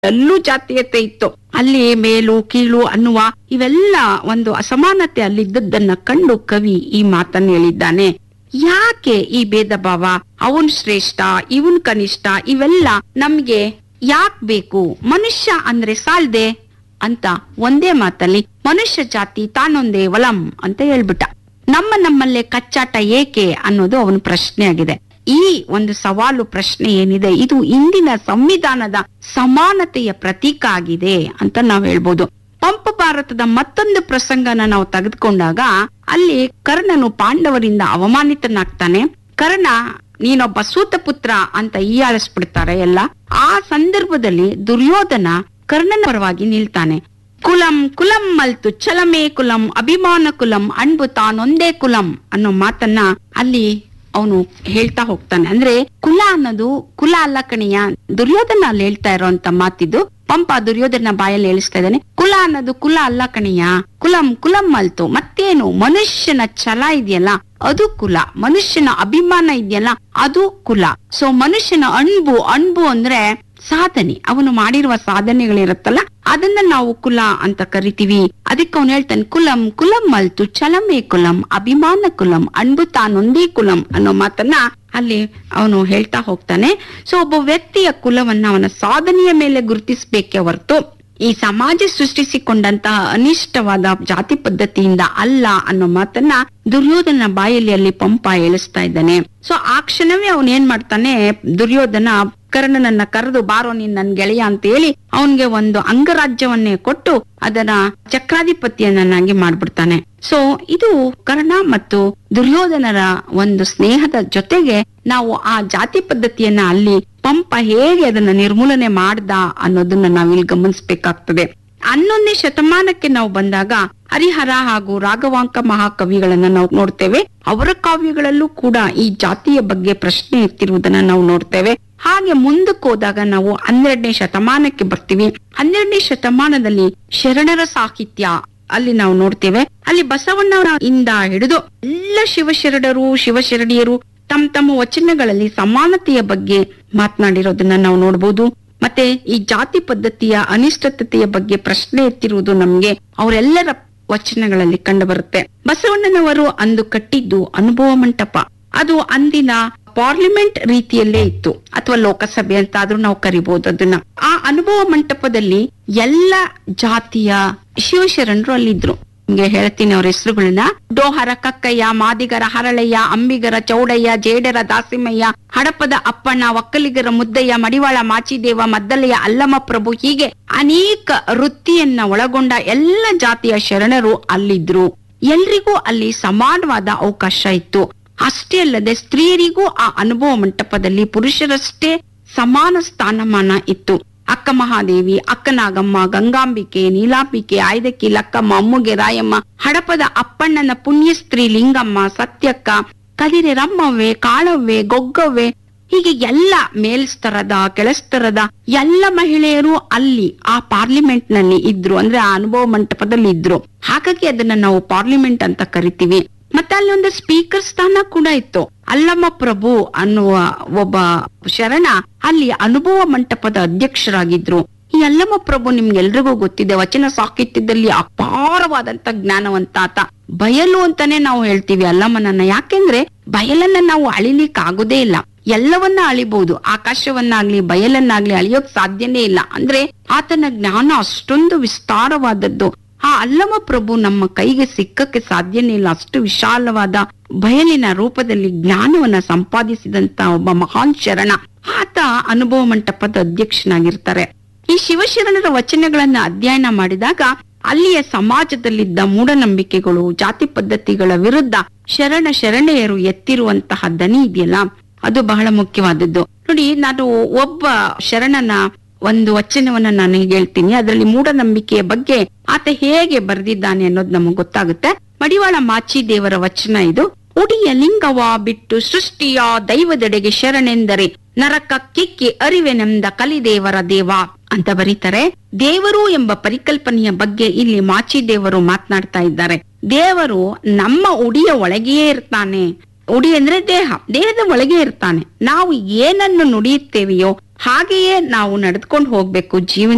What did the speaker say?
ಅಲ್ಲೂ ಜಾತೀಯತೆ ಇತ್ತು ಅಲ್ಲಿ ಮೇಲು ಕೀಳು ಅನ್ನುವ ಇವೆಲ್ಲ ಒಂದು ಅಸಮಾನತೆ ಅಲ್ಲಿದ್ದದ್ದನ್ನ ಕಂಡು ಕವಿ ಈ ಮಾತನ್ನು ಹೇಳಿದ್ದಾನೆ ಯಾಕೆ ಈ ಭೇದ ಭಾವ ಅವನ್ ಶ್ರೇಷ್ಠ ಇವನ್ ಕನಿಷ್ಠ ಇವೆಲ್ಲ ನಮ್ಗೆ ಯಾಕ್ ಬೇಕು ಮನುಷ್ಯ ಅಂದ್ರೆ ಸಾಲ್ದೆ ಅಂತ ಒಂದೇ ಮಾತಲ್ಲಿ ಮನುಷ್ಯ ಜಾತಿ ತಾನೊಂದೇ ವಲಂ ಅಂತ ಹೇಳ್ಬಿಟ್ಟ ನಮ್ಮ ನಮ್ಮಲ್ಲೇ ಕಚ್ಚಾಟ ಏಕೆ ಅನ್ನೋದು ಅವನ ಪ್ರಶ್ನೆ ಆಗಿದೆ ಈ ಒಂದು ಸವಾಲು ಪ್ರಶ್ನೆ ಏನಿದೆ ಇದು ಇಂದಿನ ಸಂವಿಧಾನದ ಸಮಾನತೆಯ ಪ್ರತೀಕ ಆಗಿದೆ ಅಂತ ನಾವ್ ಹೇಳ್ಬೋದು ಪಂಪ ಭಾರತದ ಮತ್ತೊಂದು ಪ್ರಸಂಗನ ನಾವು ತೆಗೆದುಕೊಂಡಾಗ ಅಲ್ಲಿ ಕರ್ಣನು ಪಾಂಡವರಿಂದ ಅವಮಾನಿತನಾಗ್ತಾನೆ ಕರ್ಣ ನೀನೊಬ್ಬ ಸೂತಪುತ್ರ ಅಂತ ಹೀಯಾಳಿಸ್ಬಿಡ್ತಾರೆ ಎಲ್ಲ ಆ ಸಂದರ್ಭದಲ್ಲಿ ದುರ್ಯೋಧನ ಕರ್ಣನ ಪರವಾಗಿ ನಿಲ್ತಾನೆ ಕುಲಂ ಕುಲಂ ಮಲ್ತು ಛಲಮೇ ಕುಲಂ ಅಭಿಮಾನ ಕುಲಂ ಅಣ್ಬು ತಾನೊಂದೇ ಕುಲಂ ಅನ್ನೋ ಮಾತನ್ನ ಅಲ್ಲಿ ಅವನು ಹೇಳ್ತಾ ಹೋಗ್ತಾನೆ ಅಂದ್ರೆ ಕುಲ ಅನ್ನೋದು ಕುಲ ಅಲ್ಲ ಕಣಿಯ ದುರ್ಯೋಧನ ಅಲ್ಲಿ ಹೇಳ್ತಾ ಇರೋಂತ ಮಾತಿದ್ದು ಪಂಪ ದುರ್ಯೋಧನ ಬಾಯಲ್ಲಿ ಹೇಳಿಸ್ತಾ ಇದ್ದಾನೆ ಕುಲ ಅನ್ನೋದು ಕುಲ ಅಲ್ಲ ಕಣಿಯ ಕುಲಂ ಕುಲಂ ಮಲ್ತು ಮತ್ತೇನು ಮನುಷ್ಯನ ಛಲ ಇದೆಯಲ್ಲ ಅದು ಕುಲ ಮನುಷ್ಯನ ಅಭಿಮಾನ ಇದೆಯಲ್ಲ ಅದು ಕುಲ ಸೊ ಮನುಷ್ಯನ ಅಣ್ಬು ಅಣ್ಬು ಅಂದ್ರೆ ಸಾಧನೆ ಅವನು ಮಾಡಿರುವ ಸಾಧನೆಗಳಿರುತ್ತಲ್ಲ ಅದನ್ನ ನಾವು ಕುಲ ಅಂತ ಕರಿತೀವಿ ಅದಕ್ಕೆ ಅವನು ಹೇಳ್ತಾನೆ ಕುಲಂ ಕುಲಂ ಮಲ್ತು ಛಲಮೇ ಕುಲಂ ಅಭಿಮಾನ ಕುಲಂ ಅಣ್ಬು ತಾನೊಂದೇ ಕುಲಂ ಅನ್ನೋ ಮಾತನ್ನ ಅಲ್ಲಿ ಅವನು ಹೇಳ್ತಾ ಹೋಗ್ತಾನೆ ಸೊ ಒಬ್ಬ ವ್ಯಕ್ತಿಯ ಕುಲವನ್ನ ಅವನ ಸಾಧನೆಯ ಮೇಲೆ ಗುರುತಿಸ್ಬೇಕೆ ಹೊರತು ಈ ಸಮಾಜ ಸೃಷ್ಟಿಸಿಕೊಂಡಂತಹ ಅನಿಷ್ಟವಾದ ಜಾತಿ ಪದ್ಧತಿಯಿಂದ ಅಲ್ಲ ಅನ್ನೋ ಮಾತನ್ನ ದುರ್ಯೋಧನ ಬಾಯಲ್ಲಿ ಅಲ್ಲಿ ಪಂಪ ಹೇಳಿಸ್ತಾ ಇದ್ದಾನೆ ಸೊ ಆ ಕ್ಷಣವೇ ಅವನ್ ಏನ್ ಮಾಡ್ತಾನೆ ದುರ್ಯೋಧನ ಕರ್ಣನನ್ನ ಕರೆದು ಬಾರೋ ನೀನ್ ನನ್ ಗೆಳೆಯ ಅಂತ ಹೇಳಿ ಅವನ್ಗೆ ಒಂದು ಅಂಗರಾಜ್ಯವನ್ನೇ ಕೊಟ್ಟು ಅದನ್ನ ಚಕ್ರಾಧಿಪತಿಯನ್ನಾಗಿ ಮಾಡ್ಬಿಡ್ತಾನೆ ಸೊ ಇದು ಕರ್ಣ ಮತ್ತು ದುರ್ಯೋಧನರ ಒಂದು ಸ್ನೇಹದ ಜೊತೆಗೆ ನಾವು ಆ ಜಾತಿ ಪದ್ಧತಿಯನ್ನ ಅಲ್ಲಿ ಪಂಪ ಹೇಗೆ ಅದನ್ನ ನಿರ್ಮೂಲನೆ ಮಾಡ್ದ ಅನ್ನೋದನ್ನ ನಾವಿಲ್ಲಿ ಗಮನಿಸ್ಬೇಕಾಗ್ತದೆ ಹನ್ನೊಂದನೇ ಶತಮಾನಕ್ಕೆ ನಾವು ಬಂದಾಗ ಹರಿಹರ ಹಾಗೂ ರಾಘವಾಂಕ ಮಹಾಕವಿಗಳನ್ನ ನಾವು ನೋಡ್ತೇವೆ ಅವರ ಕಾವ್ಯಗಳಲ್ಲೂ ಕೂಡ ಈ ಜಾತಿಯ ಬಗ್ಗೆ ಪ್ರಶ್ನೆ ಎತ್ತಿರುವುದನ್ನ ನಾವು ನೋಡ್ತೇವೆ ಹಾಗೆ ಮುಂದಕ್ಕೆ ಹೋದಾಗ ನಾವು ಹನ್ನೆರಡನೇ ಶತಮಾನಕ್ಕೆ ಬರ್ತೀವಿ ಹನ್ನೆರಡನೇ ಶತಮಾನದಲ್ಲಿ ಶರಣರ ಸಾಹಿತ್ಯ ಅಲ್ಲಿ ನಾವು ನೋಡ್ತೇವೆ ಅಲ್ಲಿ ಬಸವಣ್ಣವರಿಂದ ಹಿಡಿದು ಎಲ್ಲ ಶಿವಶರಣರು ಶಿವಶರಣೀಯರು ತಮ್ಮ ತಮ್ಮ ವಚನಗಳಲ್ಲಿ ಸಮಾನತೆಯ ಬಗ್ಗೆ ಮಾತನಾಡಿರೋದನ್ನ ನಾವು ನೋಡ್ಬೋದು ಮತ್ತೆ ಈ ಜಾತಿ ಪದ್ಧತಿಯ ಅನಿಷ್ಟತೆಯ ಬಗ್ಗೆ ಪ್ರಶ್ನೆ ಎತ್ತಿರುವುದು ನಮ್ಗೆ ಅವರೆಲ್ಲರ ವಚನಗಳಲ್ಲಿ ಕಂಡು ಬರುತ್ತೆ ಬಸವಣ್ಣನವರು ಅಂದು ಕಟ್ಟಿದ್ದು ಅನುಭವ ಮಂಟಪ ಅದು ಅಂದಿನ ಪಾರ್ಲಿಮೆಂಟ್ ರೀತಿಯಲ್ಲೇ ಇತ್ತು ಅಥವಾ ಲೋಕಸಭೆ ಅಂತ ಆದ್ರೂ ನಾವು ಕರಿಬಹುದು ಅದನ್ನ ಆ ಅನುಭವ ಮಂಟಪದಲ್ಲಿ ಎಲ್ಲ ಜಾತಿಯ ಶಿವಶರಣರು ಅಲ್ಲಿದ್ರು ನಿಮ್ಗೆ ಹೇಳ್ತೀನಿ ಅವ್ರ ಹೆಸರುಗಳನ್ನ ಡೋಹರ ಕಕ್ಕಯ್ಯ ಮಾದಿಗರ ಹರಳಯ್ಯ ಅಂಬಿಗರ ಚೌಡಯ್ಯ ಜೇಡರ ದಾಸಿಮಯ್ಯ ಹಡಪದ ಅಪ್ಪಣ್ಣ ಒಕ್ಕಲಿಗರ ಮುದ್ದಯ್ಯ ಮಡಿವಾಳ ಮಾಚಿದೇವ ಮದ್ದಲೆಯ ಅಲ್ಲಮ ಪ್ರಭು ಹೀಗೆ ಅನೇಕ ವೃತ್ತಿಯನ್ನ ಒಳಗೊಂಡ ಎಲ್ಲ ಜಾತಿಯ ಶರಣರು ಅಲ್ಲಿದ್ರು ಎಲ್ರಿಗೂ ಅಲ್ಲಿ ಸಮಾನವಾದ ಅವಕಾಶ ಇತ್ತು ಅಷ್ಟೇ ಅಲ್ಲದೆ ಸ್ತ್ರೀಯರಿಗೂ ಆ ಅನುಭವ ಮಂಟಪದಲ್ಲಿ ಪುರುಷರಷ್ಟೇ ಸಮಾನ ಸ್ಥಾನಮಾನ ಇತ್ತು ಅಕ್ಕ ಮಹಾದೇವಿ ಅಕ್ಕನಾಗಮ್ಮ ಗಂಗಾಂಬಿಕೆ ನೀಲಾಂಬಿಕೆ ಆಯ್ದಕ್ಕಿ ಲಕ್ಕಮ್ಮ ಅಮ್ಮುಗೆ ರಾಯಮ್ಮ ಹಡಪದ ಅಪ್ಪಣ್ಣನ ಪುಣ್ಯ ಸ್ತ್ರೀ ಲಿಂಗಮ್ಮ ಸತ್ಯಕ್ಕ ಕದಿರೆ ರಮ್ಮವ್ವೆ ಕಾಳವ್ವೆ ಗೊಗ್ಗವ್ವೆ ಹೀಗೆ ಎಲ್ಲ ಮೇಲ್ಸ್ತರದ ಕೆಳಸ್ತರದ ಎಲ್ಲ ಮಹಿಳೆಯರು ಅಲ್ಲಿ ಆ ಪಾರ್ಲಿಮೆಂಟ್ ನಲ್ಲಿ ಇದ್ರು ಅಂದ್ರೆ ಆ ಅನುಭವ ಮಂಟಪದಲ್ಲಿ ಇದ್ರು ಹಾಗಾಗಿ ಅದನ್ನ ನಾವು ಪಾರ್ಲಿಮೆಂಟ್ ಅಂತ ಕರಿತೀವಿ ಮತ್ತೆ ಅಲ್ಲಿ ಒಂದು ಸ್ಪೀಕರ್ ಸ್ಥಾನ ಕೂಡ ಇತ್ತು ಅಲ್ಲಮ್ಮ ಪ್ರಭು ಅನ್ನುವ ಒಬ್ಬ ಶರಣ ಅಲ್ಲಿ ಅನುಭವ ಮಂಟಪದ ಅಧ್ಯಕ್ಷರಾಗಿದ್ರು ಈ ಅಲ್ಲಮ್ಮ ಪ್ರಭು ನಿಮ್ಗೆಲ್ರಿಗೂ ಗೊತ್ತಿದೆ ವಚನ ಸಾಹಿತ್ಯದಲ್ಲಿ ಅಪಾರವಾದಂತ ಜ್ಞಾನವಂತ ಆತ ಬಯಲು ಅಂತಾನೆ ನಾವು ಹೇಳ್ತೀವಿ ಅಲ್ಲಮ್ಮನನ್ನ ಯಾಕೆಂದ್ರೆ ಬಯಲನ್ನ ನಾವು ಅಳಿಲಿಕ್ ಆಗುದೇ ಇಲ್ಲ ಎಲ್ಲವನ್ನ ಅಳಿಬಹುದು ಆಕಾಶವನ್ನಾಗ್ಲಿ ಬಯಲನ್ನಾಗ್ಲಿ ಅಳಿಯೋಕ್ ಸಾಧ್ಯನೇ ಇಲ್ಲ ಅಂದ್ರೆ ಆತನ ಜ್ಞಾನ ಅಷ್ಟೊಂದು ವಿಸ್ತಾರವಾದದ್ದು ಆ ಅಲ್ಲಮ ಪ್ರಭು ನಮ್ಮ ಕೈಗೆ ಸಿಕ್ಕಕ್ಕೆ ಸಾಧ್ಯನೇ ಇಲ್ಲ ಅಷ್ಟು ವಿಶಾಲವಾದ ಬಯಲಿನ ರೂಪದಲ್ಲಿ ಜ್ಞಾನವನ್ನ ಸಂಪಾದಿಸಿದಂತ ಒಬ್ಬ ಮಹಾನ್ ಶರಣ ಆತ ಅನುಭವ ಮಂಟಪದ ಅಧ್ಯಕ್ಷನಾಗಿರ್ತಾರೆ ಈ ಶಿವಶರಣರ ವಚನಗಳನ್ನ ಅಧ್ಯಯನ ಮಾಡಿದಾಗ ಅಲ್ಲಿಯ ಸಮಾಜದಲ್ಲಿದ್ದ ಮೂಢನಂಬಿಕೆಗಳು ಜಾತಿ ಪದ್ಧತಿಗಳ ವಿರುದ್ಧ ಶರಣ ಶರಣೆಯರು ಎತ್ತಿರುವಂತಹ ದನಿ ಇದೆಯಲ್ಲ ಅದು ಬಹಳ ಮುಖ್ಯವಾದದ್ದು ನೋಡಿ ನಾನು ಒಬ್ಬ ಶರಣನ ಒಂದು ವಚನವನ್ನ ನಾನು ಹೇಳ್ತೀನಿ ಅದರಲ್ಲಿ ಮೂಢನಂಬಿಕೆಯ ಬಗ್ಗೆ ಆತ ಹೇಗೆ ಬರೆದಿದ್ದಾನೆ ಅನ್ನೋದು ನಮಗೆ ಗೊತ್ತಾಗುತ್ತೆ ಮಡಿವಾಳ ಮಾಚಿ ದೇವರ ವಚನ ಇದು ಉಡಿಯ ಲಿಂಗವ ಬಿಟ್ಟು ಸೃಷ್ಟಿಯ ದೈವದೆಡೆಗೆ ಶರಣೆಂದರೆ ನರಕ ಕಿಕ್ಕಿ ಅರಿವೆನೆಂದ ಕಲಿದೇವರ ದೇವ ಅಂತ ಬರೀತಾರೆ ದೇವರು ಎಂಬ ಪರಿಕಲ್ಪನೆಯ ಬಗ್ಗೆ ಇಲ್ಲಿ ಮಾಚಿ ದೇವರು ಮಾತನಾಡ್ತಾ ಇದ್ದಾರೆ ದೇವರು ನಮ್ಮ ಉಡಿಯ ಒಳಗೆಯೇ ಇರ್ತಾನೆ ಉಡಿ ಅಂದ್ರೆ ದೇಹ ದೇಹದ ಒಳಗೆ ಇರ್ತಾನೆ ನಾವು ಏನನ್ನು ನುಡಿಯುತ್ತೇವೆಯೋ ಹಾಗೆಯೇ ನಾವು ನಡೆದುಕೊಂಡು ಹೋಗ್ಬೇಕು ಜೀವನ